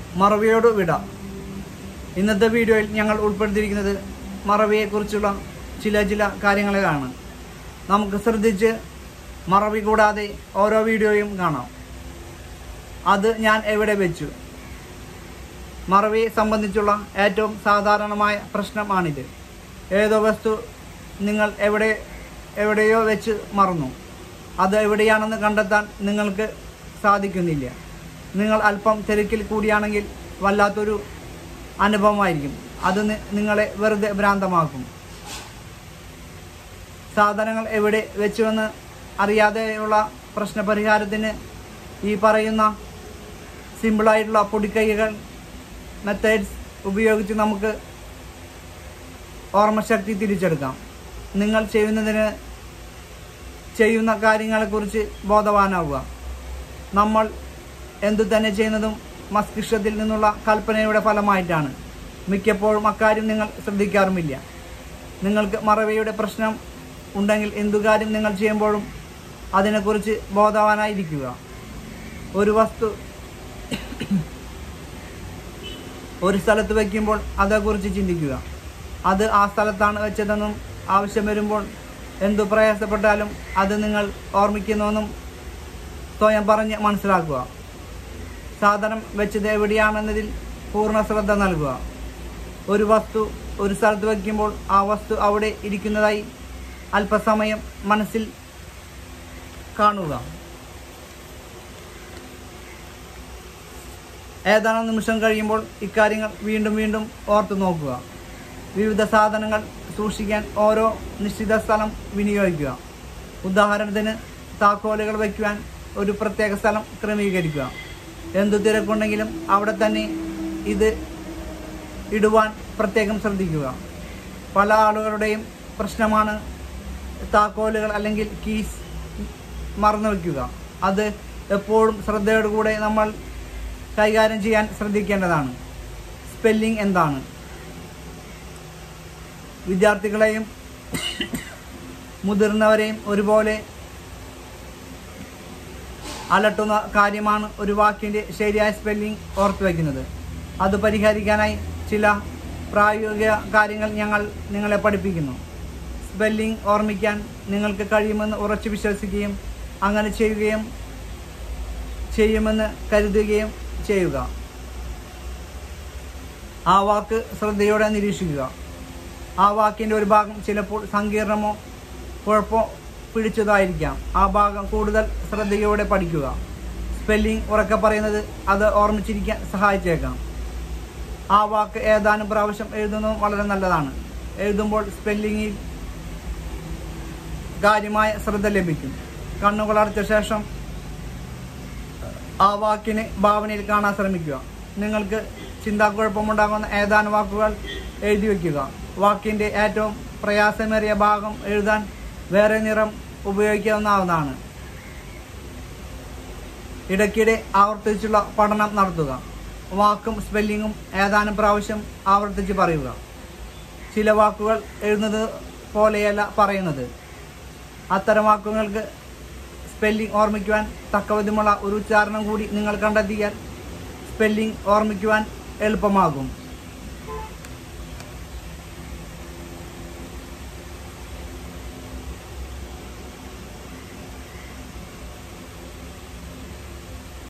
മറവിയോട് വിട ഇന്നത്തെ വീഡിയോയിൽ ഞങ്ങൾ ഉൾപ്പെടുത്തിയിരിക്കുന്നത് മറവിയെക്കുറിച്ചുള്ള ചില ചില കാര്യങ്ങളാണ് നമുക്ക് ശ്രദ്ധിച്ച് മറവി കൂടാതെ ഓരോ വീഡിയോയും കാണാം അത് ഞാൻ എവിടെ വെച്ചു മറവിയെ സംബന്ധിച്ചുള്ള ഏറ്റവും സാധാരണമായ പ്രശ്നമാണിത് ഏതോ വസ്തു നിങ്ങൾ എവിടെ എവിടെയോ വെച്ച് മറന്നു അത് എവിടെയാണെന്ന് കണ്ടെത്താൻ നിങ്ങൾക്ക് സാധിക്കുന്നില്ല നിങ്ങൾ അല്പം തിരക്കിൽ കൂടിയാണെങ്കിൽ വല്ലാത്തൊരു അനുഭവമായിരിക്കും അത് നി- നിങ്ങളെ വെറുതെ ഭ്രാന്തമാക്കും സാധനങ്ങൾ എവിടെ വെച്ചുവെന്ന് അറിയാതെയുള്ള പ്രശ്നപരിഹാരത്തിന് ഈ പറയുന്ന സിമ്പിളായിട്ടുള്ള പൊടിക്കൈകൾ മെത്തേഡ്സ് ഉപയോഗിച്ച് നമുക്ക് ഓർമ്മശക്തി തിരിച്ചെടുക്കാം നിങ്ങൾ ചെയ്യുന്നതിന് ചെയ്യുന്ന കാര്യങ്ങളെക്കുറിച്ച് ബോധവാനാവുക നമ്മൾ എന്തു തന്നെ ചെയ്യുന്നതും മസ്തിഷ്കത്തിൽ നിന്നുള്ള കൽപ്പനയുടെ ഫലമായിട്ടാണ് മിക്കപ്പോഴും അക്കാര്യം നിങ്ങൾ ശ്രദ്ധിക്കാറുമില്ല നിങ്ങൾക്ക് മറവിയുടെ പ്രശ്നം ഉണ്ടെങ്കിൽ എന്തു കാര്യം നിങ്ങൾ ചെയ്യുമ്പോഴും അതിനെക്കുറിച്ച് ബോധവാനായിരിക്കുക ഒരു വസ്തു ഒരു സ്ഥലത്ത് വയ്ക്കുമ്പോൾ അതേക്കുറിച്ച് ചിന്തിക്കുക അത് ആ സ്ഥലത്താണ് വെച്ചതെന്നും ആവശ്യം വരുമ്പോൾ എന്തു പ്രയാസപ്പെട്ടാലും അത് നിങ്ങൾ ഓർമ്മിക്കുന്നുവെന്നും സ്വയം പറഞ്ഞ് മനസ്സിലാക്കുക സാധനം വെച്ചത് എവിടെയാണെന്നതിൽ പൂർണ്ണ ശ്രദ്ധ നൽകുക ഒരു വസ്തു ഒരു സ്ഥലത്ത് വയ്ക്കുമ്പോൾ ആ വസ്തു അവിടെ ഇരിക്കുന്നതായി അല്പസമയം മനസ്സിൽ കാണുക ഏതാനും നിമിഷം കഴിയുമ്പോൾ ഇക്കാര്യങ്ങൾ വീണ്ടും വീണ്ടും ഓർത്തു നോക്കുക വിവിധ സാധനങ്ങൾ സൂക്ഷിക്കാൻ ഓരോ നിശ്ചിത സ്ഥലം വിനിയോഗിക്കുക ഉദാഹരണത്തിന് താക്കോലുകൾ വയ്ക്കുവാൻ ഒരു പ്രത്യേക സ്ഥലം ക്രമീകരിക്കുക എന്തു തിരക്കുണ്ടെങ്കിലും അവിടെ തന്നെ ഇത് ഇടുവാൻ പ്രത്യേകം ശ്രദ്ധിക്കുക പല ആളുകളുടെയും പ്രശ്നമാണ് താക്കോലുകൾ അല്ലെങ്കിൽ കീസ് മറന്നു വയ്ക്കുക അത് എപ്പോഴും ശ്രദ്ധയോടുകൂടെ നമ്മൾ കൈകാര്യം ചെയ്യാൻ ശ്രദ്ധിക്കേണ്ടതാണ് സ്പെല്ലിംഗ് എന്താണ് വിദ്യാർത്ഥികളെയും മുതിർന്നവരെയും ഒരുപോലെ അലട്ടുന്ന കാര്യമാണ് ഒരു വാക്കിൻ്റെ ശരിയായ സ്പെല്ലിംഗ് ഓർത്തു വയ്ക്കുന്നത് അത് പരിഹരിക്കാനായി ചില പ്രായോഗിക കാര്യങ്ങൾ ഞങ്ങൾ നിങ്ങളെ പഠിപ്പിക്കുന്നു സ്പെല്ലിംഗ് ഓർമ്മിക്കാൻ നിങ്ങൾക്ക് കഴിയുമെന്ന് ഉറച്ചു വിശ്വസിക്കുകയും അങ്ങനെ ചെയ്യുകയും ചെയ്യുമെന്ന് കരുതുകയും ചെയ്യുക ആ വാക്ക് ശ്രദ്ധയോടെ നിരീക്ഷിക്കുക ആ വാക്കിൻ്റെ ഒരു ഭാഗം ചിലപ്പോൾ സങ്കീർണമോ കുഴപ്പമോ പിടിച്ചതായിരിക്കാം ആ ഭാഗം കൂടുതൽ ശ്രദ്ധയോടെ പഠിക്കുക സ്പെല്ലിംഗ് ഉറക്കെ പറയുന്നത് അത് ഓർമ്മിച്ചിരിക്കാൻ സഹായിച്ചേക്കാം ആ വാക്ക് ഏതാനും പ്രാവശ്യം എഴുതുന്നതും വളരെ നല്ലതാണ് എഴുതുമ്പോൾ സ്പെല്ലിങ്ങിൽ കാര്യമായ ശ്രദ്ധ ലഭിക്കും കണ്ണുകൾ അടച്ച ശേഷം ആ വാക്കിന് ഭാവനയിൽ കാണാൻ ശ്രമിക്കുക നിങ്ങൾക്ക് ചിന്താക്കുഴപ്പമുണ്ടാകുന്ന ഏതാനും വാക്കുകൾ എഴുതി വയ്ക്കുക വാക്കിൻ്റെ ഏറ്റവും പ്രയാസമേറിയ ഭാഗം എഴുതാൻ വേറെ നിറം ഉപയോഗിക്കാവുന്നതാണ് ഇടയ്ക്കിടെ ആവർത്തിച്ചുള്ള പഠനം നടത്തുക വാക്കും സ്പെല്ലിങ്ങും ഏതാനും പ്രാവശ്യം ആവർത്തിച്ച് പറയുക ചില വാക്കുകൾ എഴുതുന്നത് പോലെയല്ല പറയുന്നത് അത്തരം വാക്കുകൾക്ക് സ്പെല്ലിംഗ് ഓർമ്മിക്കുവാൻ തക്കവിധമുള്ള ഒരു ഉച്ചാരണം കൂടി നിങ്ങൾ കണ്ടെത്തിയാൽ സ്പെല്ലിംഗ് ഓർമ്മിക്കുവാൻ എളുപ്പമാകും